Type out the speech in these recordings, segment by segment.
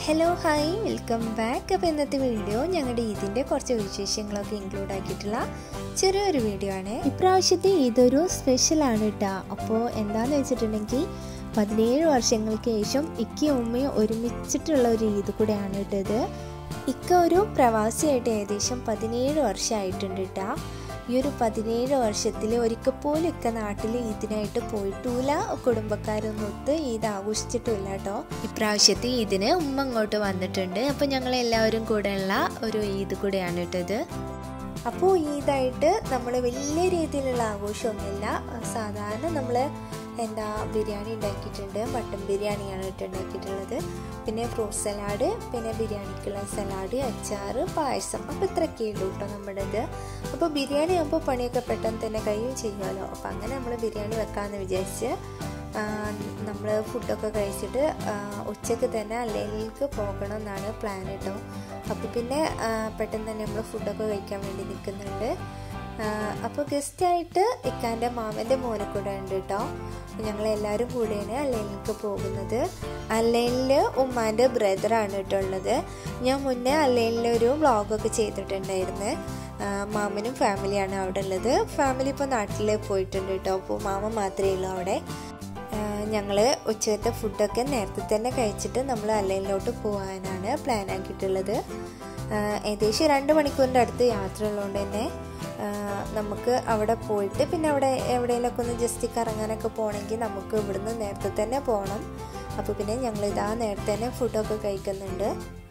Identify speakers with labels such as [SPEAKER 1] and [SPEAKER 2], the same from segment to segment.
[SPEAKER 1] hello hi welcome back അപ്പോൾ ഇന്നത്തെ video ഞങ്ങളുടെ ഈദിൻ്റെ കുറച്ച് വിശേഷങ്ങളൊക്കെ ഇൻക്ലൂഡ് ആക്കിയിട്ടുള്ള ചെറിയൊരു വീഡിയോ ആണ് ഇപ്രാവശ്യത്തെ ഇതൊരു സ്പെഷ്യലാണ് കേട്ടോ അപ്പോൾ എന്താണെന്ന് വെച്ചിട്ടുണ്ടെങ്കിൽ പതിനേഴ് വർഷങ്ങൾക്ക് ശേഷം ഇക്കയും ഉമ്മയും ഒരുമിച്ചിട്ടുള്ള ഒരു ഈദ് കൂടെയാണ് കേട്ടോ ഇത് ഇക്ക ഒരു പ്രവാസിയായിട്ട് ഏകദേശം പതിനേഴ് വർഷമായിട്ടുണ്ട് കേട്ടോ ഈ ഒരു പതിനേഴ് വർഷത്തിൽ ഒരിക്കൽ പോലും ഇക്ക നാട്ടിൽ ഈദിനായിട്ട് പോയിട്ടില്ല കുടുംബക്കാരൊന്നും ഒത്ത് ഈദ് ആഘോഷിച്ചിട്ടില്ല കേട്ടോ ഇപ്രാവശ്യത്തെ ഈദിന് ഉമ്മ ഇങ്ങോട്ട് വന്നിട്ടുണ്ട് അപ്പോൾ ഞങ്ങൾ എല്ലാവരും കൂടെയുള്ള ഒരു ഈദ് കൂടെയാണ് കേട്ടോ ഇത് അപ്പോൾ ഈദായിട്ട് നമ്മൾ വലിയ രീതിയിലുള്ള ആഘോഷമൊന്നുമില്ല സാധാരണ നമ്മൾ എന്താ ബിരിയാണി ഉണ്ടാക്കിയിട്ടുണ്ട് മട്ടൻ ബിരിയാണിയാണ് കേട്ടോ ഉണ്ടാക്കിയിട്ടുള്ളത് പിന്നെ ഫ്രൂട്ട് സലാഡ് പിന്നെ ബിരിയാണിക്കുള്ള സലാഡ് അച്ചാർ പായസം അപ്പോൾ ഇത്രയൊക്കെ ഉള്ളൂ കേട്ടോ നമ്മുടേത് അപ്പോൾ ബിരിയാണി ആകുമ്പോൾ പണിയൊക്കെ പെട്ടെന്ന് തന്നെ കഴിയും ചെയ്യുമല്ലോ അപ്പോൾ അങ്ങനെ നമ്മൾ ബിരിയാണി വെക്കാമെന്ന് വിചാരിച്ച് നമ്മൾ ഫുഡൊക്കെ കഴിച്ചിട്ട് ഉച്ചയ്ക്ക് തന്നെ അല്ലേക്ക് പോകണം എന്നാണ് പ്ലാൻ കേട്ടോ അപ്പോൾ പിന്നെ പെട്ടെന്ന് തന്നെ നമ്മൾ ഫുഡൊക്കെ കഴിക്കാൻ വേണ്ടി നിൽക്കുന്നുണ്ട് അപ്പോൾ ഗസ്റ്റായിട്ട് ഇക്കാൻ്റെ മാമൻ്റെ മോനെ കൂടെ ഉണ്ട് കേട്ടോ ഞങ്ങൾ എല്ലാവരും കൂടെയാണ് അല്ലയിലേക്ക് പോകുന്നത് അല്ലയിൽ ഉമ്മാൻ്റെ ബ്രദറാണ് കേട്ടോ ഉള്ളത് ഞാൻ മുന്നേ അല്ലയിൽ ഒരു വ്ളോഗൊക്കെ ചെയ്തിട്ടുണ്ടായിരുന്നു മാമനും ഫാമിലിയാണ് അവിടെ ഉള്ളത് ഫാമിലി ഇപ്പോൾ നാട്ടിൽ പോയിട്ടുണ്ട് കേട്ടോ അപ്പോൾ മാമ മാത്രമേ ഉള്ളൂ അവിടെ ഞങ്ങൾ ഉച്ചത്തെ ഫുഡൊക്കെ നേരത്തെ തന്നെ കഴിച്ചിട്ട് നമ്മൾ അല്ലയിലോട്ട് പോകാനാണ് പ്ലാൻ ആക്കിയിട്ടുള്ളത് ഏകദേശം രണ്ട് മണിക്കൂറിൻ്റെ അടുത്ത് യാത്ര ഉള്ളതുകൊണ്ട് തന്നെ നമുക്ക് അവിടെ പോയിട്ട് പിന്നെ അവിടെ എവിടെയെങ്കിലൊക്കെ ഒന്ന് ജസ്റ്റ് കറങ്ങാനൊക്കെ പോകണമെങ്കിൽ നമുക്ക് ഇവിടുന്ന് നേരത്തെ തന്നെ പോകണം അപ്പോൾ പിന്നെ ഞങ്ങൾ ഇതാ നേരത്തെ തന്നെ ഫുഡൊക്കെ കഴിക്കുന്നുണ്ട്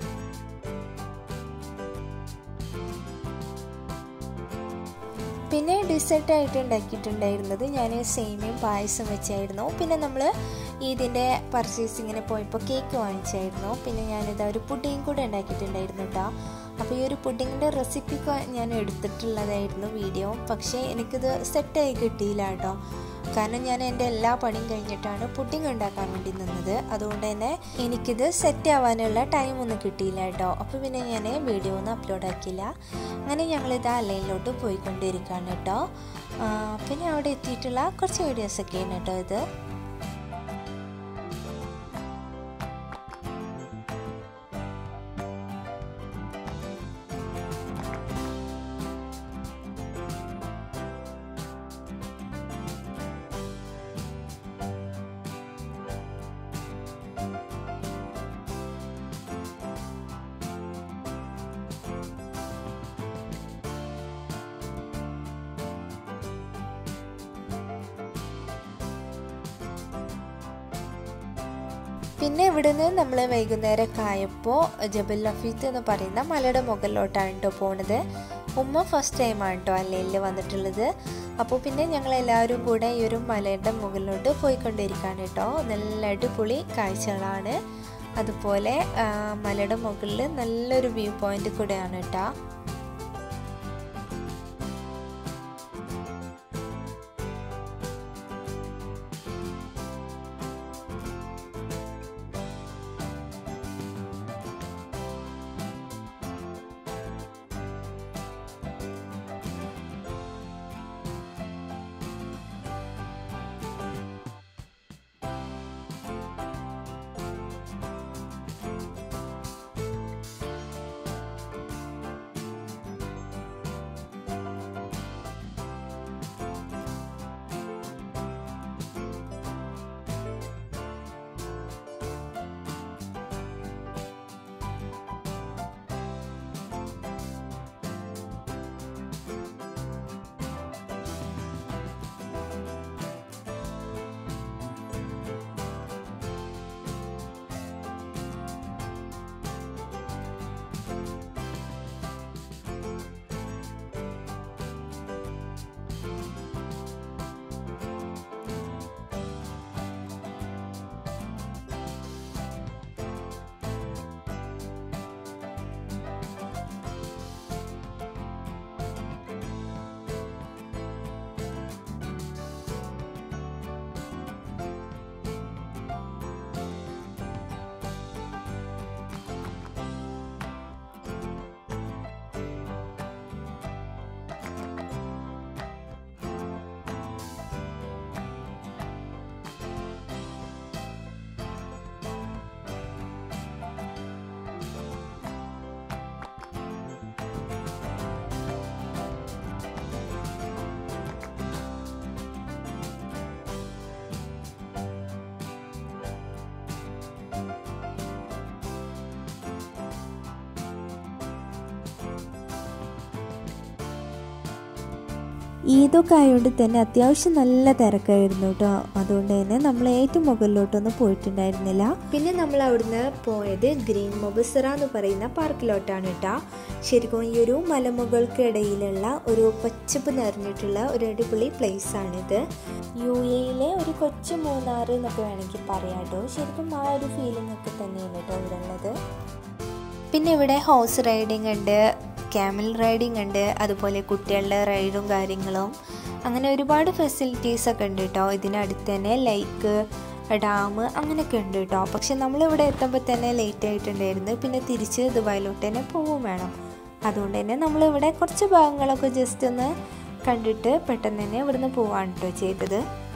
[SPEAKER 1] പിന്നെ ഡിസേർട്ടായിട്ട് ഉണ്ടാക്കിയിട്ടുണ്ടായിരുന്നത് ഞാൻ സേമിയും പായസം വെച്ചായിരുന്നു പിന്നെ നമ്മൾ ഇതിൻ്റെ പർച്ചേസിങ്ങിന് പോയപ്പോൾ കേക്ക് വാങ്ങിച്ചായിരുന്നു പിന്നെ ഞാനിത് ഒരു പുഡിങ് കൂടെ ഉണ്ടാക്കിയിട്ടുണ്ടായിരുന്നു കേട്ടോ അപ്പോൾ ഈ ഒരു പുഡിങ്ങിൻ്റെ റെസിപ്പി ഞാൻ എടുത്തിട്ടുള്ളതായിരുന്നു വീഡിയോ പക്ഷേ എനിക്കിത് സെറ്റായി കിട്ടിയില്ല കേട്ടോ കാരണം ഞാൻ എൻ്റെ എല്ലാ പണിയും കഴിഞ്ഞിട്ടാണ് പുഡിങ് ഉണ്ടാക്കാൻ വേണ്ടി നിന്നത് അതുകൊണ്ട് തന്നെ എനിക്കിത് സെറ്റ് ആവാനുള്ള ടൈമൊന്നും കിട്ടിയില്ല കേട്ടോ അപ്പോൾ പിന്നെ ഞാൻ വീഡിയോ ഒന്നും അപ്ലോഡ് ആക്കിയില്ല അങ്ങനെ ഞങ്ങളിത് അലയിലോട്ട് പോയിക്കൊണ്ടിരിക്കുകയാണ് കേട്ടോ പിന്നെ അവിടെ എത്തിയിട്ടുള്ള കുറച്ച് വീഡിയോസൊക്കെയാണ് കേട്ടോ ഇത് പിന്നെ ഇവിടുന്ന് നമ്മൾ വൈകുന്നേരമൊക്കെ ആയപ്പോൾ ജബൽ ലഫീത്ത് എന്ന് പറയുന്ന മലയുടെ മുകളിലോട്ടാണ് കേട്ടോ പോണത് ഉമ്മ ഫസ്റ്റ് ടൈമാണ് കേട്ടോ അല്ലയിൽ വന്നിട്ടുള്ളത് അപ്പോൾ പിന്നെ ഞങ്ങൾ എല്ലാവരും കൂടെ ഈ ഒരു മലയുടെ മുകളിലോട്ട് പോയിക്കൊണ്ടിരിക്കുകയാണ് കേട്ടോ നല്ല അടിപൊളി കാഴ്ചകളാണ് അതുപോലെ മലയുടെ മുകളിൽ നല്ലൊരു വ്യൂ പോയിന്റ് കൂടെയാണ് കേട്ടോ ഈദൊക്കെ ആയതുകൊണ്ട് തന്നെ അത്യാവശ്യം നല്ല തിരക്കായിരുന്നു കേട്ടോ അതുകൊണ്ട് തന്നെ നമ്മൾ ഏറ്റവും മുകളിലോട്ടൊന്നും പോയിട്ടുണ്ടായിരുന്നില്ല പിന്നെ നമ്മൾ അവിടുന്ന് പോയത് ഗ്രീൻ മൊബസറ എന്ന് പറയുന്ന പാർക്കിലോട്ടാണ് കേട്ടോ ശരിക്കും ഈ ഒരു മലമുകൾക്കിടയിലുള്ള ഒരു പച്ചപ്പ് നിറഞ്ഞിട്ടുള്ള ഒരു അടിപൊളി പ്ലേസ് ആണിത് യു എയിലെ ഒരു കൊച്ചു മൂന്നാർ എന്നൊക്കെ വേണമെങ്കിൽ പറയാം കേട്ടോ ശരിക്കും ആ ഒരു ഫീലിംഗ് ഒക്കെ തന്നെയാണ് കേട്ടോ ഇവിടെ ഉള്ളത് പിന്നെ ഇവിടെ ഹോഴ്സ് റൈഡിംഗ് ഉണ്ട് ക്യാമൽ റൈഡിംഗ് ഉണ്ട് അതുപോലെ കുട്ടികളുടെ റൈഡും കാര്യങ്ങളും അങ്ങനെ ഒരുപാട് ഫെസിലിറ്റീസ് ഒക്കെ ഉണ്ട് കേട്ടോ ഇതിനടുത്ത് തന്നെ ലൈക്ക് ഡാം അങ്ങനെയൊക്കെ ഉണ്ട് കേട്ടോ പക്ഷെ നമ്മളിവിടെ എത്തുമ്പോൾ തന്നെ ലേറ്റ് ആയിട്ടുണ്ടായിരുന്നു പിന്നെ തിരിച്ച് ദുബായിലോട്ട് തന്നെ പോവും വേണം അതുകൊണ്ട് തന്നെ നമ്മളിവിടെ കുറച്ച് ഭാഗങ്ങളൊക്കെ ജസ്റ്റ് ഒന്ന് കണ്ടിട്ട് പെട്ടെന്ന് തന്നെ ഇവിടുന്ന് പോവാണ് കേട്ടോ ചെയ്തത്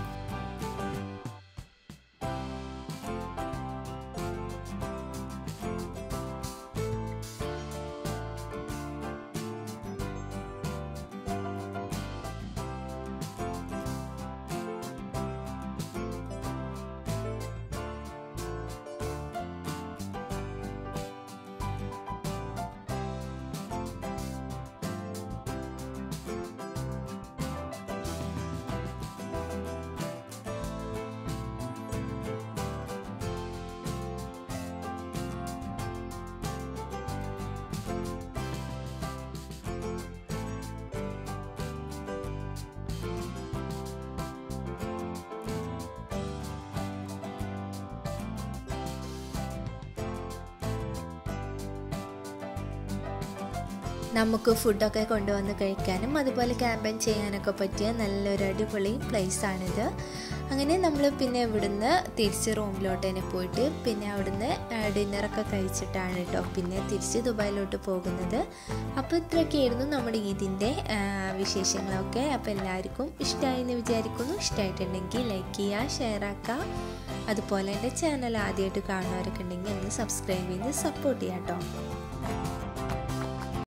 [SPEAKER 1] നമുക്ക് ഫുഡൊക്കെ കൊണ്ടുവന്ന് കഴിക്കാനും അതുപോലെ ക്യാമ്പയിൻ ചെയ്യാനൊക്കെ പറ്റിയ നല്ലൊരു അടിപൊളി പ്ലേസാണിത് അങ്ങനെ നമ്മൾ പിന്നെ ഇവിടുന്ന് തിരിച്ച് റൂമിലോട്ട് തന്നെ പോയിട്ട് പിന്നെ അവിടുന്ന് ഡിന്നറൊക്കെ കഴിച്ചിട്ടാണ് കേട്ടോ പിന്നെ തിരിച്ച് ദുബായിലോട്ട് പോകുന്നത് അപ്പോൾ ഇത്രയൊക്കെയായിരുന്നു നമ്മുടെ ഈദിൻ്റെ വിശേഷങ്ങളൊക്കെ അപ്പോൾ എല്ലാവർക്കും ഇഷ്ടമായി എന്ന് വിചാരിക്കുന്നു ഇഷ്ടമായിട്ടുണ്ടെങ്കിൽ ലൈക്ക് ചെയ്യുക ഷെയർ ആക്കുക അതുപോലെ എൻ്റെ ചാനൽ ആദ്യമായിട്ട് കാണുന്നവരൊക്കെ ഉണ്ടെങ്കിൽ ഒന്ന് സബ്സ്ക്രൈബ് ചെയ്ത് സപ്പോർട്ട് ചെയ്യാം കേട്ടോ